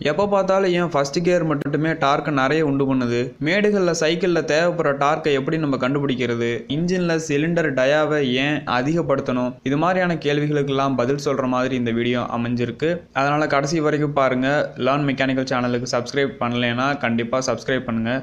எப்போ பார்த்தாலும் ஏன் ஃபர்ஸ்ட் கியர் மட்டுமே டார்க்கை நிறைய உண்டு பண்ணுது மேடுகளில் சைக்கிளில் தேவைப்படுற டார்க்கை எப்படி நம்ம கண்டுபிடிக்கிறது இன்ஜினில் சிலிண்டர் டயாவை ஏன் அதிகப்படுத்தணும் இது மாதிரியான கேள்விகளுக்கெல்லாம் பதில் சொல்கிற மாதிரி இந்த வீடியோ அமைஞ்சிருக்கு அதனால் கடைசி வரைக்கும் பாருங்கள் லேர்ன் மெக்கானிக்கல் சேனலுக்கு சப்ஸ்கிரைப் பண்ணலைன்னா கண்டிப்பாக சப்ஸ்கிரைப் பண்ணுங்கள்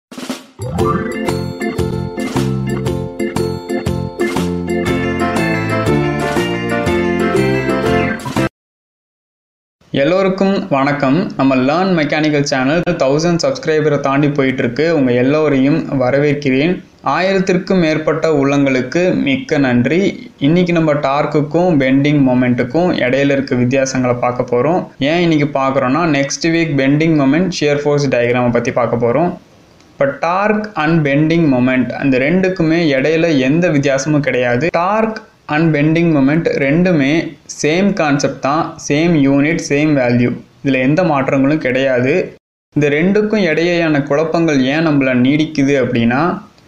எல்லோருக்கும் வணக்கம் நம்ம லேர்ன் மெக்கானிக்கல் சேனல் தௌசண்ட் சப்ஸ்கிரைபரை தாண்டி போயிட்டு இருக்கு உங்க எல்லோரையும் வரவேற்கிறேன் ஆயிரத்திற்கும் மேற்பட்ட உள்ளங்களுக்கு மிக்க நன்றி இன்னைக்கு நம்ம டார்க்குக்கும் பெண்டிங் மொமெண்ட்டுக்கும் இடையில இருக்க வித்தியாசங்களை பார்க்க போறோம் ஏன் இன்னைக்கு பார்க்குறோன்னா next week bending moment shear force டயக்ராமை பற்றி பார்க்க போகிறோம் இப்போ டார்க் அண்ட் பெண்டிங் மொமெண்ட் அந்த ரெண்டுக்குமே இடையில எந்த வித்தியாசமும் கிடையாது டார்க் அண்ட் பெண்டிங் மொமெண்ட் ரெண்டுமே சேம் கான்செப்ட் தான் சேம் யூனிட் சேம் வேல்யூ இதில் எந்த மாற்றங்களும் கிடையாது இந்த ரெண்டுக்கும் இடையேயான குழப்பங்கள் ஏன் நம்மள நீடிக்குது அப்படின்னா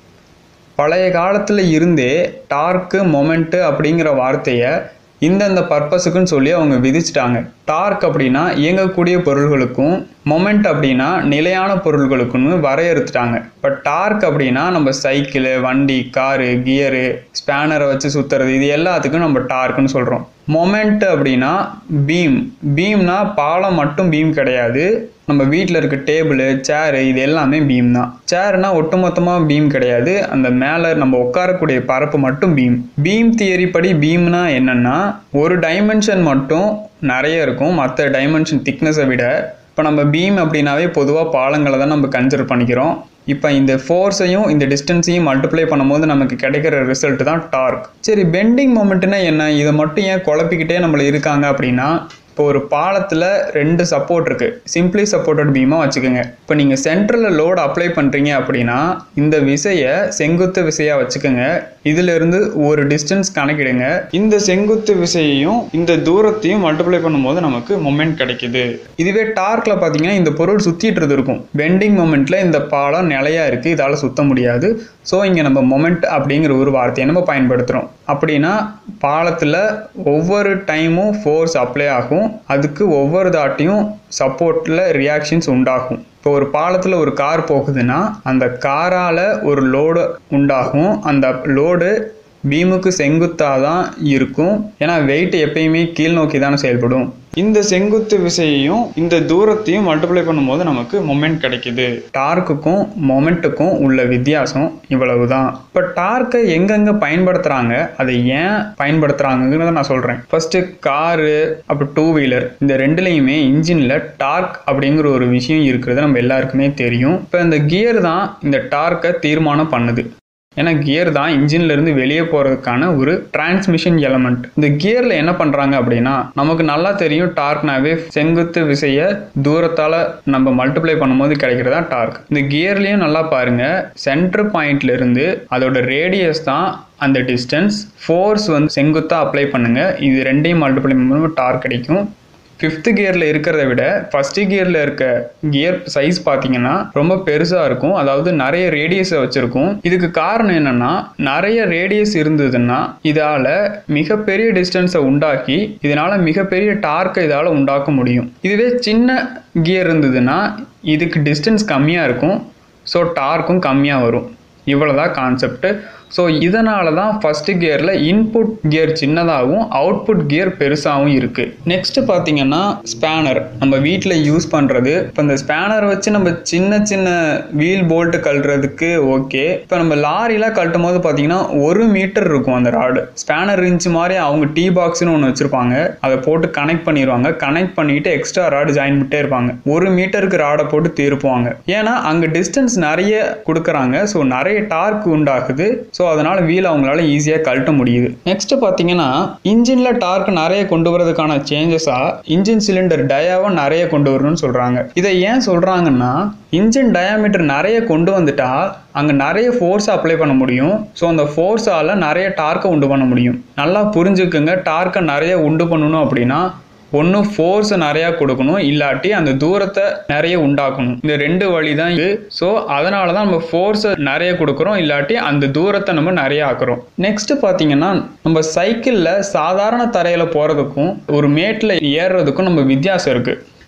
பழைய காலத்தில் இருந்தே டார்க்கு மொமெண்ட்டு அப்படிங்கிற வார்த்தையை இந்தந்த பர்பஸுக்குன்னு சொல்லி அவங்க விதிச்சிட்டாங்க டார்க் அப்படின்னா இயங்கக்கூடிய பொருள்களுக்கும் மொமெண்ட் அப்படின்னா நிலையான பொருள்களுக்குன்னு வரையறுத்துட்டாங்க இப்போ டார்க் அப்படின்னா நம்ம சைக்கிளு வண்டி காரு கியரு ஸ்பேனரை வச்சு சுற்றுறது இது எல்லாத்துக்கும் நம்ம டார்க்குன்னு சொல்கிறோம் மொமெண்ட் அப்படின்னா பீம் பீம்னா பாலம் மட்டும் பீம் கிடையாது நம்ம வீட்டில் இருக்க டேபிள் சேரு இது எல்லாமே பீம் தான் சேர்னா ஒட்டுமொத்தமாக பீம் கிடையாது அந்த மேலே நம்ம உட்காரக்கூடிய பரப்பு மட்டும் பீம் பீம் தியரி படி பீம்னா என்னன்னா ஒரு டைமென்ஷன் மட்டும் நிறைய இருக்கும் மற்ற டைமென்ஷன் திக்னஸை விட இப்போ நம்ம பீம் அப்படின்னாவே பொதுவாக பாலங்களை தான் நம்ம கன்சிடர் பண்ணிக்கிறோம் இப்போ இந்த ஃபோர்ஸையும் இந்த டிஸ்டன்ஸையும் மல்டிப்ளை பண்ணும்போது நமக்கு கிடைக்கிற ரிசல்ட் தான் டார்க் சரி பெண்டிங் மொமெண்ட்னா என்ன இதை மட்டும் ஏன் குழப்பிக்கிட்டே நம்மள இருக்காங்க அப்படின்னா இப்போ ஒரு பாலத்தில் ரெண்டு சப்போர்ட் இருக்குது சிம்பிளி சப்போர்ட்டட் பீமாக வச்சுக்கோங்க இப்போ நீங்கள் சென்டரில் லோடு அப்ளை பண்ணுறீங்க அப்படின்னா இந்த விசையை செங்குத்து விசையாக வச்சுக்கோங்க இதிலிருந்து ஒரு டிஸ்டன்ஸ் கணக்கிடுங்க இந்த செங்குத்து விசையையும் இந்த தூரத்தையும் மல்டிப்ளை பண்ணும்போது நமக்கு மொமெண்ட் கிடைக்குது இதுவே டார்க்கில் பார்த்தீங்கன்னா இந்த பொருள் சுற்றிட்டு இருக்கும் பெண்டிங் மொமெண்ட்டில் இந்த பாலம் நிலையாக இருக்குது இதால் சுத்த முடியாது ஸோ இங்கே நம்ம மொமெண்ட் அப்படிங்கிற ஒரு வார்த்தையை நம்ம பயன்படுத்துகிறோம் அப்படின்னா பாலத்தில் ஒவ்வொரு டைமும் ஃபோர்ஸ் அப்ளை ஆகும் அதுக்கு ஒவ்வொரு தாட்டியும் சப்போர்ட்டில் ரியாக்ஷன்ஸ் உண்டாகும் இப்போ ஒரு பாலத்தில் ஒரு கார் போகுதுன்னா அந்த காரால் ஒரு லோடு உண்டாகும் அந்த லோடு பீமுக்கு செங்குத்தாக தான் இருக்கும் ஏன்னா வெயிட் எப்பயுமே கீழ் நோக்கி தானே செயல்படும் இந்த செங்குத்து விசையையும் இந்த தூரத்தையும் மல்டிப்ளை பண்ணும்போது நமக்கு மொமெண்ட் கிடைக்குது டார்க்குக்கும் மொமெண்ட்டுக்கும் உள்ள வித்தியாசம் இவ்வளவு தான் இப்போ டார்க்கை எங்கெங்கே பயன்படுத்துகிறாங்க அதை ஏன் பயன்படுத்துகிறாங்கிறத நான் சொல்கிறேன் ஃபஸ்ட்டு காரு அப்புறம் டூ வீலர் இந்த ரெண்டுலேயுமே இன்ஜினில் டார்க் அப்படிங்கிற ஒரு விஷயம் இருக்கிறது நம்ம எல்லாருக்குமே தெரியும் இப்போ இந்த கியர் தான் இந்த டார்க்கை தீர்மானம் பண்ணுது ஏன்னா கியர் தான் இன்ஜின்ல இருந்து வெளியே போறதுக்கான ஒரு டிரான்ஸ்மிஷன் எலமெண்ட் இந்த கியர்ல என்ன பண்றாங்க அப்படின்னா நமக்கு நல்லா தெரியும் டார்க்னாவே செங்குத்து விசைய தூரத்தால நம்ம மல்டிப்ளை பண்ணும்போது கிடைக்கிறதா டார்க் இந்த கியர்லயும் நல்லா பாருங்க சென்டர் பாயிண்ட்ல இருந்து அதோட ரேடியஸ் தான் அந்த டிஸ்டன்ஸ் ஃபோர்ஸ் வந்து செங்குத்தா அப்ளை பண்ணுங்க இது ரெண்டையும் மல்டிப்ளை பண்ணும்போது டார்க் கிடைக்கும் ஃபிஃப்த்து கியரில் இருக்கிறத விட ஃபஸ்ட்டு கியரில் இருக்க கியர் சைஸ் பார்த்தீங்கன்னா ரொம்ப பெருசாக இருக்கும் அதாவது நிறைய ரேடியஸை வச்சுருக்கும் இதுக்கு காரணம் என்னென்னா நிறைய ரேடியஸ் இருந்ததுன்னா இதால் மிகப்பெரிய டிஸ்டன்ஸை உண்டாக்கி இதனால் மிகப்பெரிய டார்க்கை இதால் உண்டாக்க முடியும் இதுவே சின்ன கியர் இருந்ததுன்னா இதுக்கு டிஸ்டன்ஸ் கம்மியாக இருக்கும் ஸோ டார்க்கும் கம்மியாக வரும் இவ்வளோதான் கான்செப்ட் ஸோ இதனால தான் ஃபஸ்ட்டு கியரில் இன்புட் கியர் சின்னதாகவும் அவுட்புட் கியர் பெருசாகவும் இருக்குது நெக்ஸ்ட் பார்த்தீங்கன்னா ஸ்பேனர் நம்ம வீட்டில் யூஸ் பண்ணுறது இப்போ இந்த ஸ்பேனர் வச்சு நம்ம சின்ன சின்ன வீல் போல்ட்டு கழட்டுறதுக்கு ஓகே இப்போ நம்ம லாரிலாம் கழட்டும் போது பார்த்தீங்கன்னா ஒரு மீட்டர் இருக்கும் அந்த ராடு ஸ்பேனர் இருந்துச்சு மாதிரி அவங்க டீ பாக்ஸ்னு ஒன்று வச்சுருப்பாங்க அதை போட்டு கனெக்ட் பண்ணிடுவாங்க கனெக்ட் பண்ணிட்டு எக்ஸ்ட்ரா ராடு ஜாயின் பண்ணிட்டே இருப்பாங்க ஒரு மீட்டருக்கு ராடை போட்டு திருப்புவாங்க ஏன்னா அங்கே டிஸ்டன்ஸ் நிறைய கொடுக்குறாங்க ஸோ நிறைய டார்க் உண்டாகுது ஸோ அதனால் வீல் அவங்களால ஈஸியாக கழட்ட முடியுது நெக்ஸ்ட் பார்த்தீங்கன்னா இன்ஜினில் டார்க் நிறைய கொண்டு வரதுக்கான சேஞ்சஸாக இன்ஜின் சிலிண்டர் டயாவை நிறைய கொண்டு வரணும்னு சொல்கிறாங்க இதை ஏன் சொல்கிறாங்கன்னா இன்ஜின் டயாமீட்டர் நிறைய கொண்டு வந்துட்டா அங்கே நிறைய ஃபோர்ஸ் அப்ளை பண்ண முடியும் ஸோ அந்த ஃபோர்ஸால் நிறைய டார்க்கை உண்டு பண்ண முடியும் நல்லா புரிஞ்சுக்குங்க டார்க்கை நிறைய உண்டு பண்ணணும் அப்படின்னா ஒன்று ஃபோர்ஸை நிறையா கொடுக்கணும் இல்லாட்டி அந்த தூரத்தை நிறைய உண்டாக்கணும் இந்த ரெண்டு வழி தான் இது ஸோ அதனால தான் நம்ம ஃபோர்ஸை நிறைய கொடுக்குறோம் இல்லாட்டி அந்த தூரத்தை நம்ம நிறைய ஆக்குறோம் நெக்ஸ்ட் பார்த்தீங்கன்னா நம்ம சைக்கிளில் சாதாரண தரையில் போகிறதுக்கும் ஒரு மேட்டில் ஏறுறதுக்கும் நம்ம வித்தியாசம் இருக்குது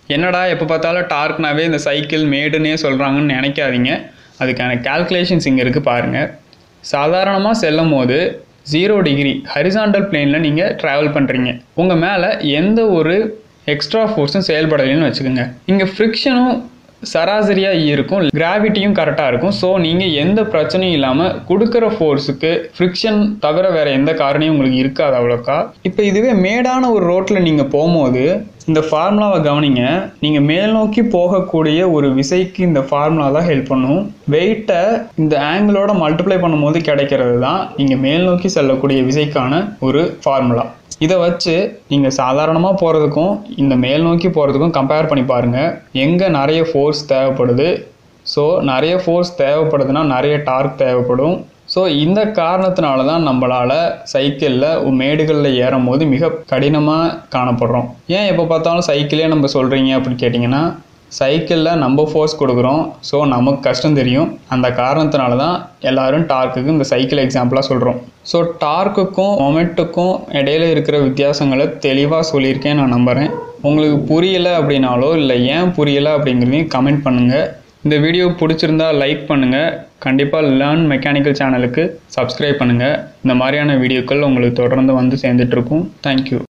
என்னடா எப்போ பார்த்தாலும் டார்க்னாவே இந்த சைக்கிள் மேடுன்னே சொல்கிறாங்கன்னு நினைக்காதீங்க அதுக்கான கால்குலேஷன்ஸ் இங்கே இருக்குது பாருங்கள் சாதாரணமாக செல்லும் போது ஜீரோ டிகிரி ஹரிசாண்டல் பிளேனில் நீங்கள் ட்ராவல் பண்ணுறீங்க உங்கள் மேலே எந்த ஒரு எக்ஸ்ட்ரா ஃபோர்ஸும் செயல்படலைன்னு வச்சுக்கோங்க இங்கே ஃப்ரிக்ஷனும் சராசரியாக இருக்கும் கிராவிட்டியும் கரெக்டாக இருக்கும் ஸோ நீங்கள் எந்த பிரச்சனையும் இல்லாமல் கொடுக்குற ஃபோர்ஸுக்கு ஃப்ரிக்ஷன் தவிர வேறு எந்த காரணியும் உங்களுக்கு இருக்காது அவ்வளோக்கா இப்போ இதுவே மேடான ஒரு ரோட்டில் நீங்கள் போகும்போது இந்த ஃபார்முலாவை கவனிங்க நீங்கள் மேல் நோக்கி போகக்கூடிய ஒரு விசைக்கு இந்த ஃபார்முலா தான் ஹெல்ப் பண்ணும் வெயிட்டை இந்த ஆங்கிளோட மல்டிப்ளை பண்ணும்போது கிடைக்கிறது தான் நீங்கள் மேல் நோக்கி செல்லக்கூடிய விசைக்கான ஒரு ஃபார்முலா இதை வச்சு நீங்கள் சாதாரணமாக போகிறதுக்கும் இந்த மேல் நோக்கி போகிறதுக்கும் கம்பேர் பண்ணி பாருங்கள் எங்கே நிறைய ஃபோர்ஸ் தேவைப்படுது ஸோ நிறைய ஃபோர்ஸ் தேவைப்படுதுன்னா நிறைய டார்க் தேவைப்படும் ஸோ இந்த காரணத்தினால தான் நம்மளால் சைக்கிளில் மேடுகளில் ஏறும் போது மிக கடினமாக காணப்படுறோம் ஏன் எப்போ பார்த்தாலும் சைக்கிளே நம்ம சொல்கிறீங்க அப்படின்னு கேட்டிங்கன்னா சைக்கிளில் நம்ம ஃபோர்ஸ் கொடுக்குறோம் ஸோ நமக்கு கஷ்டம் தெரியும் அந்த காரணத்தினால தான் எல்லாரும் டார்க்குக்கு இந்த சைக்கிள் எக்ஸாம்பிளாக சொல்கிறோம் ஸோ டார்க்குக்கும் மொமெண்ட்டுக்கும் இடையில இருக்கிற வித்தியாசங்களை தெளிவாக சொல்லியிருக்கேன் நான் நம்புகிறேன் உங்களுக்கு புரியலை அப்படின்னாலோ இல்லை ஏன் புரியலை அப்படிங்கிறதையும் கமெண்ட் பண்ணுங்கள் இந்த வீடியோ பிடிச்சிருந்தா லைக் பண்ணுங்கள் கண்டிப்பாக லேர்ன் மெக்கானிக்கல் சேனலுக்கு சப்ஸ்கிரைப் பண்ணுங்கள் இந்த மாதிரியான வீடியோக்கள் உங்களுக்கு தொடர்ந்து வந்து சேர்ந்துட்ருக்கும் தேங்க்யூ